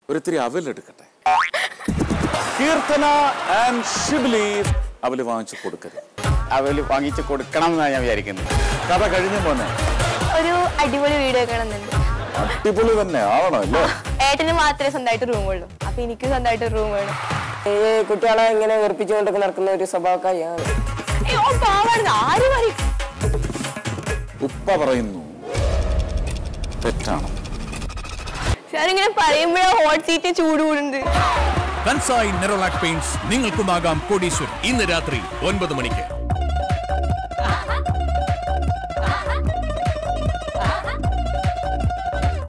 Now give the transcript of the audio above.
ഒരിത്തിരി അവലെടുക്കട്ടെ കീർത്തന ആൻഡ് ഷിബ്ലി അവല് വാങ്ങിച്ചു കൊടുക്കരുത് അവല് വാങ്ങിച്ച് കൊടുക്കണം എന്നാണ് ഞാൻ വിചാരിക്കുന്നത് കഥ കഴിഞ്ഞ മോനെ ഒരു അടിപൊളി വീട് വെക്കണമെന്നുണ്ട് അടിപൊളി തന്നെ ആവണം അല്ലേ ഏട്ടന് മാത്രമേ സ്വന്തമായിട്ട് റൂം ഉള്ളൂ അപ്പൊ എനിക്ക് സ്വന്തമായിട്ട് റൂം വേണം ഈ കുട്ടികളെ ഇങ്ങനെ വെറുപ്പിച്ചുകൊണ്ടൊക്കെ നടക്കുന്ന ഒരു സ്വഭാവക്കാരിയാണ് ഏയ്, ഓൻ പാവാണ് ആര് പറയും ഉപ്പ പറയുന്നു തെറ്റാണ് ഞാനിങ്ങനെ പറയുമ്പോഴാ ഹോട്ട് സീറ്റ് ചൂട് കൂടുന്നുണ്ട് കൻസായി നെറോലാക് പെയിന്റ്സ് നിങ്ങൾക്കുമാകാം കോടീശ്വരൻ ഇന്ന് രാത്രി ഒൻപത് മണിക്ക്